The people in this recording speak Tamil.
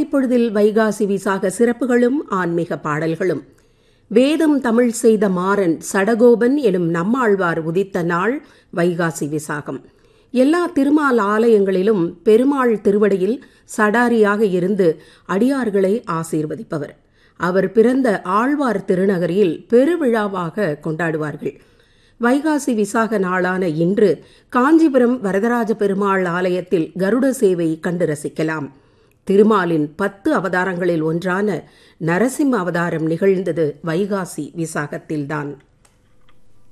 பொழுதில் வைகாசி விசாக சிறப்புகளும் ஆன்மீக பாடல்களும் வேதம் தமிழ் செய்த மாறன் சடகோபன் எனும் நம்மாழ்வார் உதித்த நாள் வைகாசி விசாகம் எல்லா திருமால் ஆலயங்களிலும் பெருமாள் திருவடியில் சடாரியாக இருந்து அடியார்களை ஆசீர்வதிப்பவர் அவர் பிறந்த ஆழ்வார் திருநகரில் பெருவிழாவாக கொண்டாடுவார்கள் வைகாசி விசாக நாளான இன்று காஞ்சிபுரம் வரதராஜ பெருமாள் ஆலயத்தில் கருட சேவை கண்டு ரசிக்கலாம் திருமாலின் பத்து அவதாரங்களில் ஒன்றான நரசிம்ம அவதாரம் நிகழ்ந்தது வைகாசி விசாகத்தில்தான்